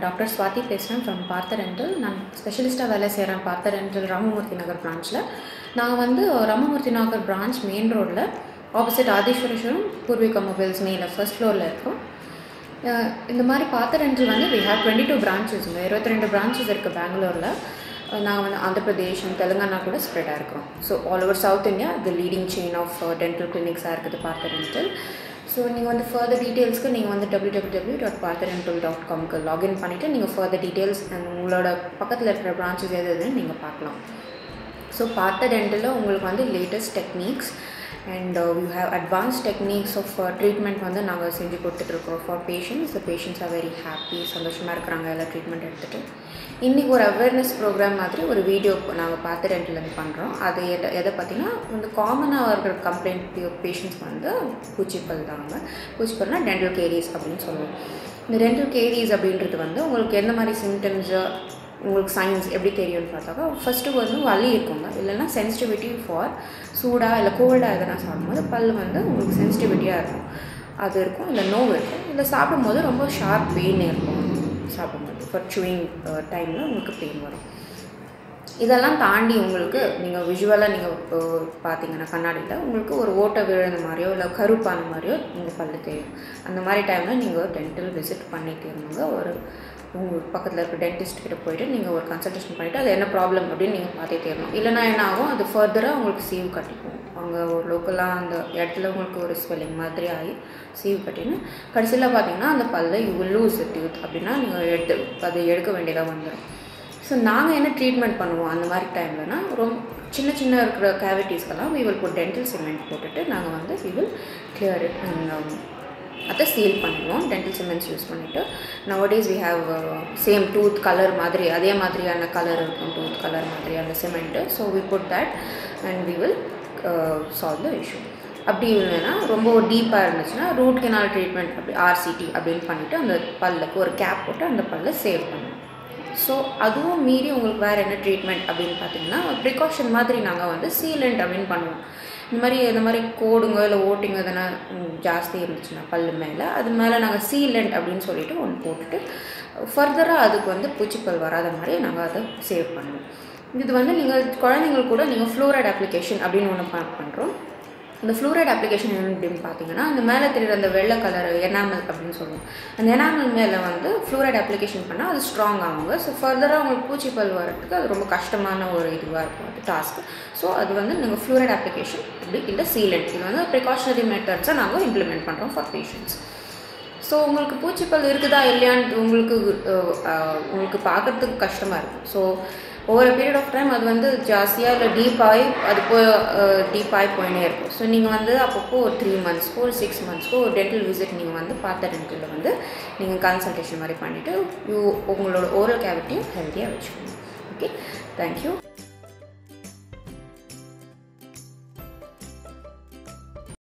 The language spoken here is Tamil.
டாக்டர் ஸ்வாதி பேசுகிறேன் ஃப்ரம் பார்த்த ரெண்டல் நான் ஸ்பெஷலிஸ்ட்டாக வேலை செய்கிறேன் பார்த்த ரெண்டல் ராமமூர்த்தி நகர் பிரான்ச்சில் நான் வந்து ராமமூர்த்தி நகர் பிரான்ச் மெயின் ரோடில் ஆப்போசிட் ஆதீஸ்வரேஸ்வரம் பூர்விகா மொபைல்ஸ் மெயினில் ஃபர்ஸ்ட் ஃப்ளோரில் இருக்கோம் அஹ் இந்த மாதிரி பார்த்த ரெண்டல் வந்து வி ஹேவ் டுவெண்ட்டி டூ பிரான்ச்சஸ்ங்க இருபத்தி ரெண்டு பிரான்ச்சஸ் இருக்குது பெங்களூரில் நாங்கள் வந்து ஆந்திர பிரதேஷ் and தெலுங்கானா கூட ஸ்ப்ரெடாக இருக்கிறோம் so all over south India the leading chain of dental கிளினிக்ஸாக இருக்குது பார்த்த ரெண்டல் ஸோ நீங்கள் வந்து ஃபர்தர் டீட்டெயில்ஸ்க்கு நீங்கள் வந்து W W W dot Parthadental dot காம்க்கு லாகின் பண்ணிவிட்டு நீங்கள் ஃபர்தர் டீட்டெயில்ஸ் அண்ட் உங்களோட பக்கத்தில் இருக்கிற பிரான்ச்சஸ் எது எதுன்னு நீங்கள் பார்க்கலாம் ஸோ பார்த்த டென்டலில் உங்களுக்கு வந்து latest techniques and you have advance techniques of treatment வந்து நாங்கள் செஞ்சு கொடுத்துட்ருக்கோம் for patients the patients are very happy சந்தோஷமாக இருக்கிறாங்க எல்லாம் ட்ரீட்மெண்ட் எடுத்துகிட்டு இன்றைக்கி ஒரு அவேர்னஸ் ப்ரோக்ராம் மாதிரி ஒரு வீடியோ நாங்கள் பார்த்து ரெண்டுலேருந்து பண்ணுறோம் அது எதை எதை பார்த்தீங்கன்னா வந்து காமனாக இருக்கிற கம்ப்ளைண்ட் பேஷண்ட்ஸ் வந்து பூச்சிப்பல் தாங்க பூச்சிப்பல்னா டென்டல் கேரிஸ் அப்படின்னு சொல்லுவோம் இந்த டென்டல் கேரிஸ் அப்படின்றது வந்து உங்களுக்கு எந்த மாதிரி சிம்டம்ஸு உங்களுக்கு சயின்ஸ் எப்படி தெரியும்னு பார்த்தாக்கா ஃபஸ்ட்டு வந்து வலி இருக்குங்க இல்லைன்னா சென்சிட்டிவிட்டி ஃபார் சூடாக இல்லை கோல்டாக எதனா சாப்பிடும்போது பல் வந்து உங்களுக்கு சென்சிட்டிவிட்டியாக இருக்கும் அது இருக்கும் இல்லை நோவு இருக்கும் இல்லை சாப்பிடும்போது ரொம்ப ஷார்ப் பெயின் இருக்கும் சாப்பிடும்போது ஃபார் சூயிங் டைமில் உங்களுக்கு பெயின் வரும் இதெல்லாம் தாண்டி உங்களுக்கு நீங்கள் விஷுவலாக நீங்கள் இப்போ பார்த்தீங்கன்னா கண்ணாடியில் உங்களுக்கு ஒரு ஓட்டை விழுந்த மாதிரியோ இல்லை கருப்பான மாதிரியோ உங்கள் பல்லு தெரியும் அந்த மாதிரி டைமில் நீங்கள் டென்டல் விசிட் பண்ணிட்டு இருந்தாங்க ஒரு உங்கள் பக்கத்தில் இருக்க டென்டிஸ்ட் கிட்ட போயிட்டு நீங்கள் ஒரு கன்சல்டேஷன் பண்ணிவிட்டு அது என்ன ப்ராப்ளம் அப்படின்னு நீங்கள் பார்த்தே தேரணும் இல்லைனா என்ன ஆகும் அது ஃபர்தராக உங்களுக்கு சீவ் கட்டிக்கும் அங்கே ஒரு லோக்கலாக அந்த இடத்துல உங்களுக்கு ஒரு ஸ்வெல்லிங் மாதிரி ஆகி சீவ் கட்டின்னு கடைசியில் பார்த்தீங்கன்னா அந்த பல்ல யூ வில் லூஸ் டியூத் அப்படின்னா நீங்கள் எடுத்து அது எடுக்க வேண்டியதாக வந்துடும் ஸோ நாங்கள் என்ன ட்ரீட்மெண்ட் பண்ணுவோம் அந்த மாதிரி டைம்லனா ரொம்ப சின்ன சின்ன இருக்கிற கேவிட்டிஸ்க்கெல்லாம் we will put dental cement போட்டுட்டு நாங்கள் வந்து we will clear it and அதை சீல் பண்ணிடுவோம் டென்டல் சிமெண்ட்ஸ் யூஸ் பண்ணிவிட்டு nowadays we have same tooth colour மாதிரி அதே மாதிரியான கலர் இருக்கும் டூத் கலர் மாதிரியான cement so we put that and we will solve the issue அப்படி இல்லைன்னா ரொம்ப டீப்பாக இருந்துச்சுன்னா ரூட் கெனால் ட்ரீட்மெண்ட் அப்படி ஆர்சிடி அப்படின்னு பண்ணிவிட்டு அந்த பல்லுக்கு ஒரு கேப் போட்டு அந்த பல்லை சேவ் பண்ணுவோம் ஸோ அதுவும் மீறி உங்களுக்கு வேறு என்ன ட்ரீட்மெண்ட் அப்படின்னு பார்த்தீங்கன்னா ப்ரிகாஷன் மாதிரி நாங்கள் வந்து சீலண்ட் அப்படின்னு பண்ணுவோம் இந்த மாதிரி இந்த மாதிரி கோடுங்க இல்லை ஓட்டிங்க எதனா ஜாஸ்தி இருந்துச்சுன்னா பல்லு மேலே அது மேலே நாங்கள் சீலண்ட் அப்படின்னு சொல்லிட்டு ஒன்று போட்டுட்டு ஃபர்தராக அதுக்கு வந்து பூச்சிப்பல் வராத மாதிரி நாங்கள் அதை சேவ் பண்ணுவோம் இது வந்து நீங்கள் குழந்தைங்களுக்கு கூட நீங்கள் ஃப்ளோரைட் அப்ளிகேஷன் அப்படின்னு ஒன்று பண்ணுறோம் இந்த ஃப்ளூரைட் அப்ளிகேஷன் என்ன அப்படின்னு பார்த்தீங்கன்னா அந்த மேலே தெரியுற அந்த வெள்ளை கலர் எனாமல் அப்படின்னு சொல்லுவோம் அந்த எனாமல் மேலே வந்து ஃப்ளூரைட் அப்ளிகேஷன் பண்ணால் அது ஸ்ட்ராங் ஆகுங்க ஸோ ஃபர்தராக உங்களுக்கு பூச்சிப்பல் வரதுக்கு அது ரொம்ப கஷ்டமான ஒரு இதுவாக இருக்கும் அது டாஸ்க் ஸோ அது வந்து நீங்கள் ஃப்ளூரைட் அப்ளிகேஷன் இப்படி இந்த சீலண்ட் இது வந்து ப்ரிகாஷனரி மெத்தட்ஸை நாங்கள் இம்ப்ளிமெண்ட் பண்ணுறோம் ஃபார் பேஷண்ட்ஸ் ஸோ உங்களுக்கு பூச்சிப்பல் இருக்குதா இல்லையான்னு உங்களுக்கு உங்களுக்கு பார்க்குறதுக்கு கஷ்டமாக இருக்கும் ஸோ ஒவ்வொரு பீரியட் ஆஃப் டைம் அது வந்து ஜாஸ்தியாக இல்லை டீப்பாகி அது போய் டீப்பாகி போயினே இருக்கும் ஸோ நீங்கள் வந்து அப்பப்போ ஒரு த்ரீ மந்த்ஸ்க்கோ ஒரு சிக்ஸ் மந்த்ஸ்க்கோ ஒரு டென்டல் விசிட் நீங்கள் வந்து பார்த்த டென்டலில் வந்து நீங்கள் கன்சல்டேஷன் மாதிரி பண்ணிவிட்டு யூ உங்களோட ஓரல் கேவிட்டியும் ஹெல்த்தியாக வச்சுக்கணும் ஓகே தேங்க்யூ